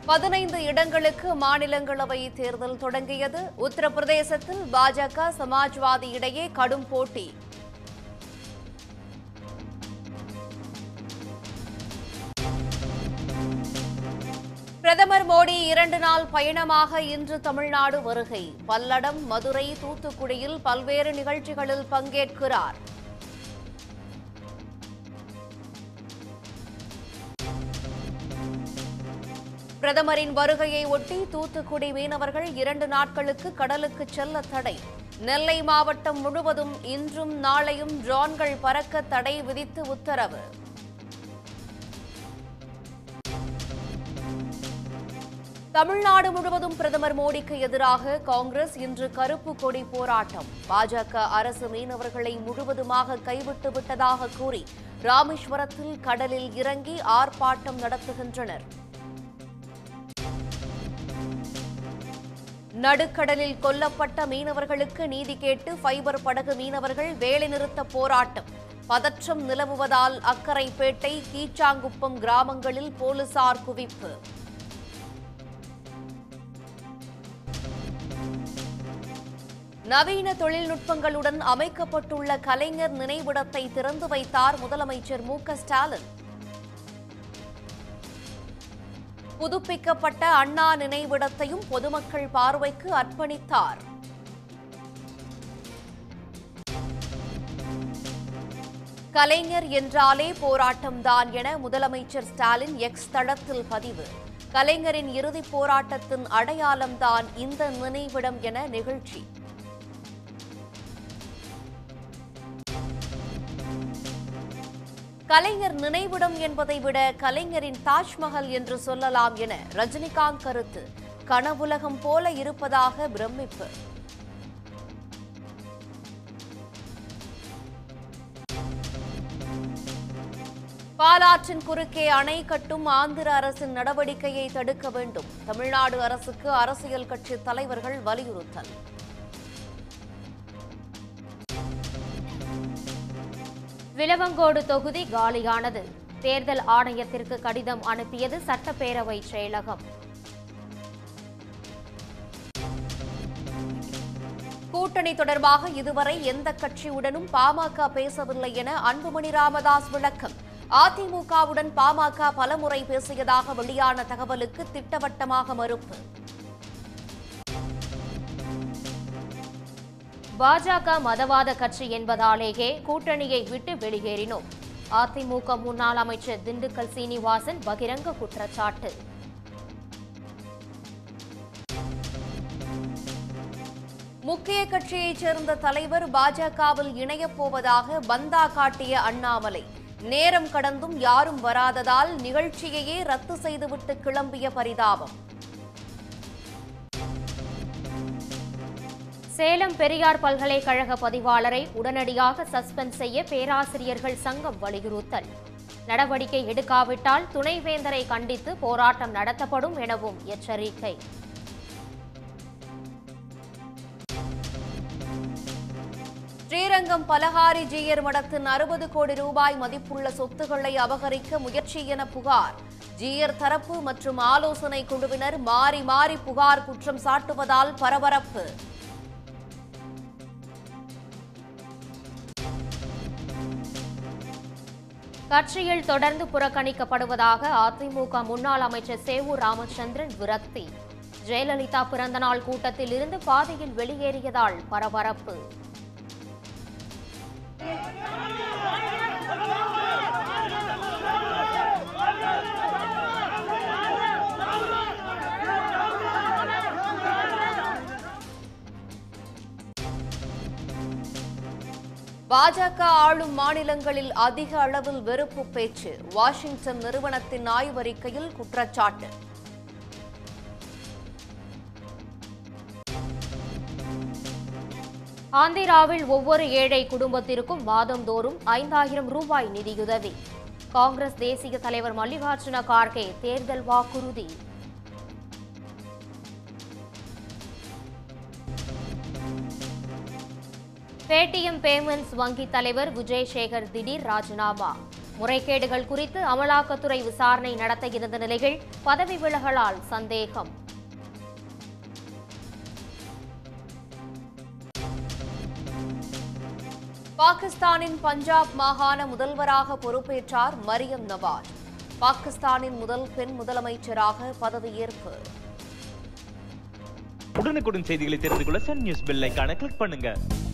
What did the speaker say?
பதினைந்து இடங்களுக்கு மாநிலங்களவை தேர்தல் தொடங்கியது உத்தரப்பிரதேசத்தில் பாஜக சமாஜ்வாதி இடையே கடும் போட்டி பிரதமர் மோடி இரண்டு நாள் பயணமாக இன்று தமிழ்நாடு வருகை பல்லடம் மதுரை தூத்துக்குடியில் பல்வேறு நிகழ்ச்சிகளில் பங்கேற்கிறார் பிரதமரின் வருகையை ஒட்டி தூத்துக்குடி மீனவர்கள் இரண்டு நாட்களுக்கு கடலுக்கு செல்ல தடை நெல்லை மாவட்டம் முழுவதும் இன்றும் நாளையும் ட்ரோன்கள் பறக்க தடை விதித்து உத்தரவு தமிழ்நாடு முழுவதும் பிரதமர் மோடிக்கு எதிராக காங்கிரஸ் இன்று கருப்பு கொடி போராட்டம் பாஜக அரசு மீனவர்களை முழுவதுமாக கைவிட்டு விட்டதாக கூறி ராமேஸ்வரத்தில் கடலில் இறங்கி ஆர்ப்பாட்டம் நடத்துகின்றனர் நடுக்கடலில் கொல்லப்பட்ட மீனவர்களுக்கு நீதி கேட்டு ஃபைபர் படகு மீனவர்கள் வேலைநிறுத்த போராட்டம் பதற்றம் நிலவுவதால் அக்கரைப்பேட்டை கீச்சாங்குப்பம் கிராமங்களில் போலீசார் குவிப்பு நவீன தொழில்நுட்பங்களுடன் அமைக்கப்பட்டுள்ள கலைஞர் நினைவிடத்தை திறந்து வைத்தார் முதலமைச்சர் மு க ஸ்டாலின் புதுப்பிக்கப்பட்ட அண்ணா நினைவிடத்தையும் பொதுமக்கள் பார்வைக்கு அர்ப்பணித்தார் கலைஞர் என்றாலே போராட்டம்தான் என முதலமைச்சர் ஸ்டாலின் எக்ஸ் தளத்தில் பதிவு கலைஞரின் இறுதிப் போராட்டத்தின் அடையாளம்தான் இந்த நினைவிடம் என நிகழ்ச்சி கலைஞர் நினைவிடம் என்பதை விட கலைஞரின் தாஜ்மஹல் என்று சொல்லலாம் என ரஜினிகாந்த் கருத்து கனவுலகம் போல இருப்பதாக பிரமிப்பு பாலாற்றின் குறுக்கே அணை கட்டும் ஆந்திர அரசின் நடவடிக்கையை தடுக்க வேண்டும் தமிழ்நாடு அரசுக்கு அரசியல் கட்சி தலைவர்கள் வலியுறுத்தல் விலவங்கோடு தொகுதி காலியானது தேர்தல் ஆணையத்திற்கு கடிதம் அனுப்பியது சட்டப்பேரவை செயலகம் கூட்டணி தொடர்பாக இதுவரை எந்த கட்சியுடனும் பாமக பேசவில்லை என அன்புமணி ராமதாஸ் விளக்கம் அதிமுகவுடன் பாமக பலமுறை பேசியதாக வெளியான தகவலுக்கு திட்டவட்டமாக மறுப்பு பாஜக மதவாத கட்சி என்பதாலேயே கூட்டணியை விட்டு வெளியேறினோம் அதிமுக முன்னாள் அமைச்சர் திண்டுக்கல் சீனிவாசன் பகிரங்க குற்றச்சாட்டு முக்கிய கட்சியைச் சேர்ந்த தலைவர் பாஜகவில் இணையப் போவதாக பந்தா காட்டிய அண்ணாமலை நேரம் கடந்தும் யாரும் வராததால் நிகழ்ச்சியையே ரத்து செய்துவிட்டு கிளம்பிய பரிதாபம் சேலம் பெரியார் பல்கலைக்கழக பதிவாளரை உடனடியாக சஸ்பெண்ட் செய்ய பேராசிரியர்கள் சங்கம் வலியுறுத்தல் நடவடிக்கை எடுக்காவிட்டால் துணைவேந்தரை கண்டித்து போராட்டம் நடத்தப்படும் எனவும் எச்சரிக்கை ஸ்ரீரங்கம் பலகாரி ஜீயர் மடத்தின் அறுபது கோடி ரூபாய் மதிப்புள்ள சொத்துக்களை அபகரிக்க முயற்சி என புகார் ஜீயர் தரப்பு மற்றும் ஆலோசனை குழுவினர் மாறி மாறி புகார் குற்றம் சாட்டுவதால் பரபரப்பு கட்சியில் தொடர்ந்து புறக்கணிக்கப்படுவதாக அதிமுக முன்னாள் அமைச்சர் சேவூர் ராமச்சந்திரன் விரக்தி ஜெயலலிதா பிறந்தநாள் கூட்டத்தில் இருந்து பாதையில் வெளியேறியதால் பரபரப்பு பாஜக ஆளும் மாநிலங்களில் அதிக அளவில் வெறுப்பு பேச்சு வாஷிங்டன் நிறுவனத்தின் ஆய்வறிக்கையில் குற்றச்சாட்டு ஆந்திராவில் ஒவ்வொரு ஏழை குடும்பத்திற்கும் மாதந்தோறும் ஐந்தாயிரம் ரூபாய் நிதியுதவி காங்கிரஸ் தேசிய தலைவர் மல்லிகார்ஜுன கார்கே தேர்தல் வாக்குறுதி பேடிஎம் பேமெண்ட்ஸ் வங்கி தலைவர் விஜய் சேகர் திடீர் ராஜினாமா முறைகேடுகள் குறித்து அமலாக்கத்துறை விசாரணை நடத்த இருந்த நிலையில் பதவி விலகலால் சந்தேகம் பாகிஸ்தானின் பஞ்சாப் மாகாண முதல்வராக பொறுப்பேற்றார் மரியம் நவாஸ் பாகிஸ்தானின் முதல் பெண் முதலமைச்சராக பதவியேற்பு உடனுக்குடன் செய்திகளை தெரிந்து கொள்ள சன் நியூஸ் பெல் ஐகானை கிளிக் பண்ணுங்க